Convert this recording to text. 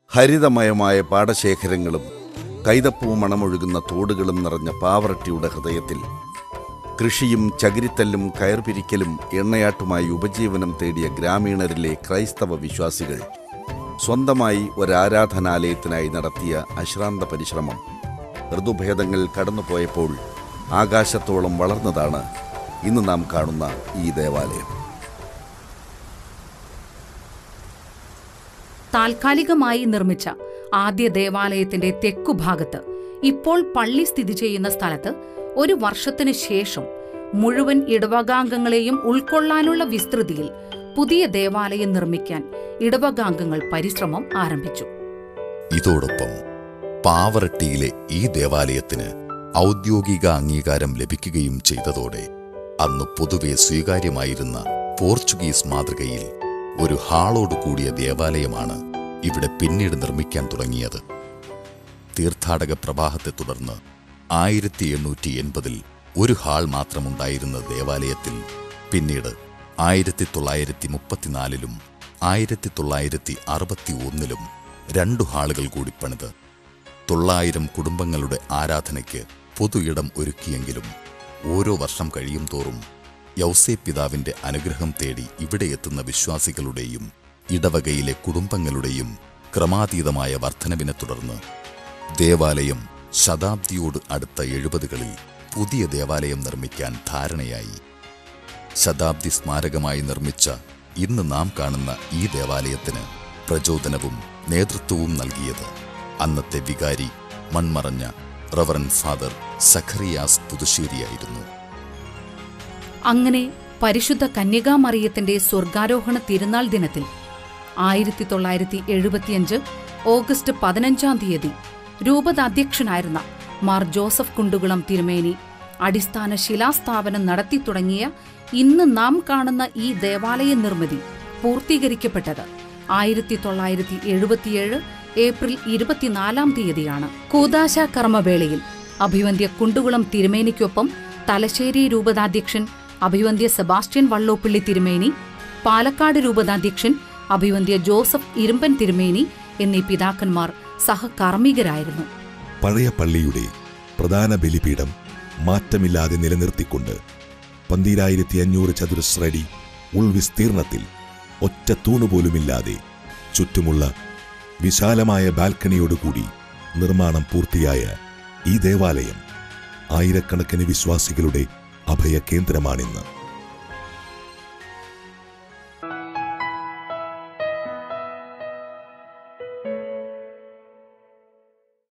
ഹരിതമയമായ പാടശേഖരങ്ങളും കൈതപ്പൂ മണമൊഴുകുന്ന തോടുകളും നിറഞ്ഞ പാവറട്ടിയുടെ ഹൃദയത്തിൽ കൃഷിയും ചകിരിത്തല്ലും കയർപിരിക്കലും എണ്ണയാട്ടുമായി ഉപജീവനം തേടിയ ഗ്രാമീണരിലെ ക്രൈസ്തവ വിശ്വാസികൾ സ്വന്തമായി ഒരാരാധനാലയത്തിനായി നടത്തിയ അശ്രാന്ത പരിശ്രമം ഋതുഭേദങ്ങൾ കടന്നുപോയപ്പോൾ ആകാശത്തോളം വളർന്നതാണ് ഇന്ന് നാം കാണുന്ന ഈ ദേവാലയം താൽക്കാലികമായി നിർമ്മിച്ച ആദ്യ ദേവാലയത്തിന്റെ തെക്കുഭാഗത്ത് ഇപ്പോൾ പള്ളി സ്ഥിതി ചെയ്യുന്ന സ്ഥലത്ത് ഒരു വർഷത്തിനു ശേഷം മുഴുവൻ ഇടവകാംഗങ്ങളെയും ഉൾക്കൊള്ളാനുള്ള വിസ്തൃതിയിൽ പുതിയ ദേവാലയം നിർമ്മിക്കാൻ ഇടവകാംഗങ്ങൾ പരിശ്രമം ആരംഭിച്ചു ഇതോടൊപ്പം പാവറട്ടിയിലെ ഈ ദേവാലയത്തിന് ഔദ്യോഗിക അംഗീകാരം ലഭിക്കുകയും ചെയ്തതോടെ അന്ന് പൊതുവെ സ്വീകാര്യമായിരുന്ന പോർച്ചുഗീസ് മാതൃകയിൽ ഒരു ഹാളോട് കൂടിയ ദേവാലയമാണ് ഇവിടെ പിന്നീട് നിർമ്മിക്കാൻ തുടങ്ങിയത് തീർത്ഥാടക പ്രവാഹത്തെ തുടർന്ന് ആയിരത്തി എണ്ണൂറ്റി എൺപതിൽ ഒരു ഹാൾ മാത്രമുണ്ടായിരുന്ന ദേവാലയത്തിൽ പിന്നീട് ആയിരത്തി തൊള്ളായിരത്തി മുപ്പത്തിനാലിലും ആയിരത്തി തൊള്ളായിരത്തി അറുപത്തി ഒന്നിലും രണ്ടു ഹാളുകൾ കൂടി പണിത് തൊള്ളായിരം കുടുംബങ്ങളുടെ ആരാധനയ്ക്ക് പൊതു ഇടം ഒരുക്കിയെങ്കിലും ഓരോ വർഷം കഴിയും തോറും യൗസേ പിതാവിന്റെ അനുഗ്രഹം തേടി ഇവിടെ എത്തുന്ന വിശ്വാസികളുടെയും ഇടവകയിലെ കുടുംബങ്ങളുടെയും ക്രമാതീതമായ വർധനവിനെ തുടർന്ന് ദേവാലയം ശതാബ്ദിയോട് അടുത്ത എഴുപതുകളിൽ പുതിയ ദേവാലയം നിർമ്മിക്കാൻ ധാരണയായി ശതാബ്ദി സ്മാരകമായി നിർമ്മിച്ച ഇന്ന് നാം കാണുന്ന ഈ ദേവാലയത്തിന് പ്രചോദനവും നേതൃത്വവും നൽകിയത് അന്നത്തെ വികാരി മൺമറഞ്ഞ റവറൻ ഫാദർ സഖറിയാസ് പുതുശ്ശേരിയായിരുന്നു അങ്ങനെ പരിശുദ്ധ കന്യകാമറിയത്തിന്റെ സ്വർഗാരോഹണ തിരുനാൾ ദിനത്തിൽ ആയിരത്തി തൊള്ളായിരത്തി എഴുപത്തിയഞ്ച് ഓഗസ്റ്റ് പതിനഞ്ചാം തീയതി രൂപതാധ്യക്ഷനായിരുന്ന മാർ ജോസഫ് കുണ്ടുകുളം തിരുമേനി അടിസ്ഥാന ശിലാസ്ഥാപനം നടത്തി തുടങ്ങിയ ഇന്ന് നാം കാണുന്ന ഈ ദേവാലയ നിർമ്മിതി പൂർത്തീകരിക്കപ്പെട്ടത് ആയിരത്തി തൊള്ളായിരത്തി എഴുപത്തിയേഴ് ഏപ്രിൽ ഇരുപത്തിനാലാം തീയതിയാണ് കൂതാശ കർമ്മവേളയിൽ അഭിവന്ധ്യ കുണ്ടുകുളം തിരുമേനിക്കൊപ്പം തലശ്ശേരി രൂപതാധ്യക്ഷൻ അഭിവന്ധ്യ സെബാസ്റ്റ്യൻ വള്ളോപ്പിള്ളി തിരുമേനി പാലക്കാട് രൂപതാധ്യക്ഷൻ അഭിവന്ധ്യ ജോസഫ് ഇരുമ്പൻ തിരുമേനി എന്നീ പിതാക്കന്മാർ സഹകാർമ്മികരായിരുന്നു പഴയ പള്ളിയുടെ പ്രധാന ബലിപീഠം മാറ്റമില്ലാതെ നിലനിർത്തിക്കൊണ്ട് പന്തിരായിരത്തി അഞ്ഞൂറ് ചതുരശ്രടി ഉൾവിസ്തീർണത്തിൽ ഒറ്റ തൂണുപോലുമില്ലാതെ ചുറ്റുമുള്ള വിശാലമായ ബാൽക്കണിയോടുകൂടി നിർമ്മാണം പൂർത്തിയായ ഈ ദേവാലയം ആയിരക്കണക്കിന് വിശ്വാസികളുടെ അഭയ കേന്ദ്രമാണിന്ന്